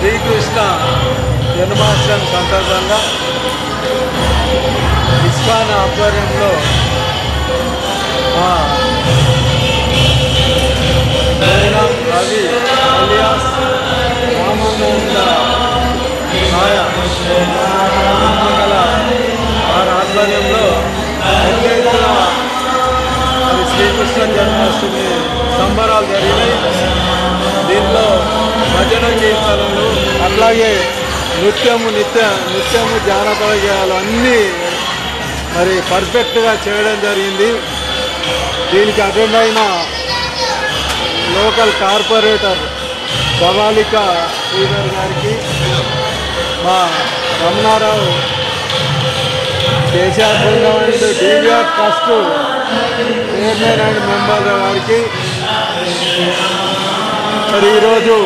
శ్రీకృష్ణ జన్మాష్టమి సందర్భంగా ఇస్కాన్ ఆధ్వర్యంలో మా జయరాం రవి అలియాస్ రామానంద సాయ గల వారి ఆధ్వర్యంలో పెద్ద ఎత్తున మరి శ్రీకృష్ణ జన్మాష్టమి సంబరాలు జరిగినాయి దీంట్లో భజన కీర్తనలు అట్లాగే నృత్యము నిత్య నృత్యము జానపద గేయాలు అన్నీ మరి పర్ఫెక్ట్గా చేయడం జరిగింది దీనికి అటెండ్ అయిన లోకల్ కార్పొరేటర్ భవాలిక శ్రీధర్ గారికి మా రమణారావు కేసీఆర్ బృందం and DVR trust chairman and member గారికి మరి ఈరోజు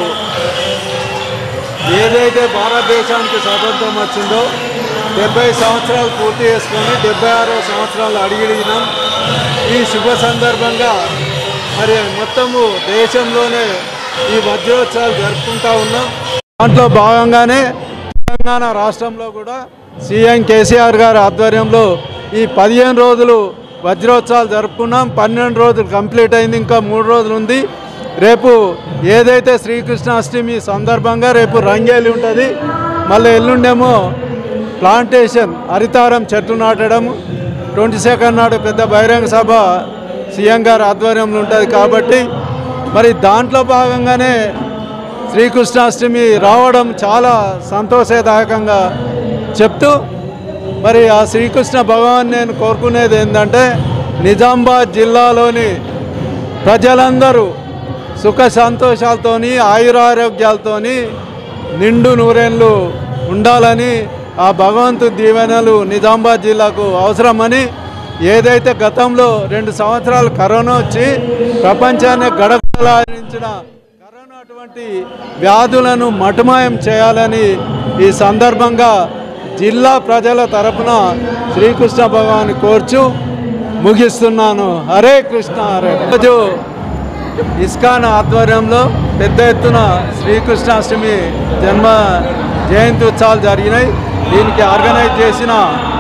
ఏదైతే భారతదేశానికి స్వాతంత్రం వచ్చిందో డెబ్బై సంవత్సరాలు పూర్తి చేసుకొని డెబ్బై ఆరో సంవత్సరాలు అడిగిడిగినాం ఈ శుభ సందర్భంగా మరి మొత్తము దేశంలోనే ఈ వజ్రోత్సవాలు జరుపుకుంటా ఉన్నాం దాంట్లో భాగంగానే తెలంగాణ రాష్ట్రంలో కూడా సీఎం కేసీఆర్ గారి ఆధ్వర్యంలో ఈ పదిహేను రోజులు వజ్రోత్సవాలు జరుపుకున్నాం పన్నెండు రోజులు కంప్లీట్ అయింది ఇంకా మూడు రోజులు ఉంది రేపు ఏదైతే శ్రీకృష్ణాష్టమి సందర్భంగా రేపు రంగేలి ఉంటుంది మళ్ళీ ఎల్లుండేమో ప్లాంటేషన్ హరితారం చెట్లు నాటడం ట్వంటీ సెకండ్ నాడు పెద్ద బహిరంగ సభ సీఎం గారి ఆధ్వర్యంలో ఉంటుంది కాబట్టి మరి దాంట్లో భాగంగానే శ్రీకృష్ణాష్టమి రావడం చాలా సంతోషదాయకంగా చెప్తూ మరి ఆ శ్రీకృష్ణ భగవాన్ నేను కోరుకునేది ఏంటంటే నిజామాబాద్ జిల్లాలోని ప్రజలందరూ సుఖ సంతోషాలతోని ఆయురారోగ్యాలతోని నిండు నూరేళ్ళు ఉండాలని ఆ భగవంతుడి దీవెనలు నిజామాబాద్ జిల్లాకు అవసరమని ఏదైతే గతంలో రెండు సంవత్సరాలు కరోనా వచ్చి ప్రపంచాన్ని గడగడలాడించిన కరోనా అటువంటి వ్యాధులను మటుమాయం చేయాలని ఈ సందర్భంగా జిల్లా ప్రజల తరపున శ్రీకృష్ణ భగవాన్ కోర్చు ముగిస్తున్నాను హరే కృష్ణ హరే రోజు ఇస్కాన్ ఆధ్వర్యంలో పెద్ద ఎత్తున శ్రీకృష్ణాష్టమి జన్మ జయంతి ఉత్సవాలు జరిగినాయి దీనికి ఆర్గనైజ్ చేసిన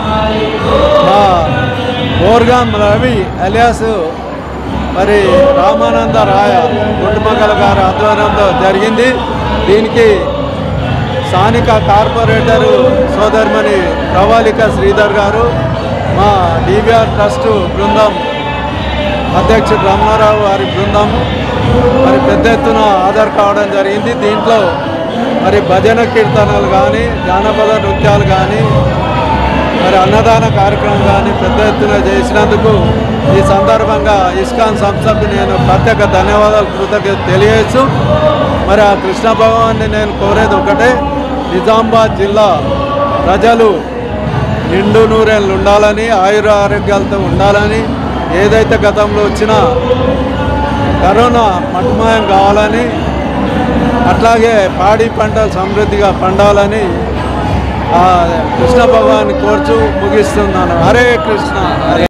మా ఓర్గాం రవి అలియాస్ మరి రామానంద రాయ గుంటుమగల గారి ఆధ్వర్యంలో జరిగింది దీనికి స్థానిక కార్పొరేటరు సోదరిమణి ప్రవాళిక శ్రీధర్ గారు మా డివిఆర్ ట్రస్ట్ బృందం అధ్యక్షుడు రమణారావు వారి బృందం మరి పెద్ద ఎత్తున ఆధార్ కావడం జరిగింది దీంట్లో మరి భజన కీర్తనలు కానీ జానపద నృత్యాలు కానీ మరి అన్నదాన కార్యక్రమం కానీ పెద్ద ఎత్తున చేసినందుకు ఈ సందర్భంగా ఇస్కాన్ సంస్థకు నేను ప్రత్యేక ధన్యవాదాలు కృతజ్ఞత తెలియచ్చు మరి ఆ కృష్ణ భగవాన్ని నేను కోరేది ఒకటే నిజామాబాద్ జిల్లా ప్రజలు నిండు నూరేళ్ళు ఉండాలని ఆయుర ఆరోగ్యాలతో ఉండాలని ఏదైతే గతంలో వచ్చినా కరోనా మటుమాయం కావాలని అట్లాగే పాడి పంటలు సమృద్ధిగా పండాలని ఆ కృష్ణ భగవాన్ని కోర్చు ముగిస్తున్నాను హరే కృష్ణ హరే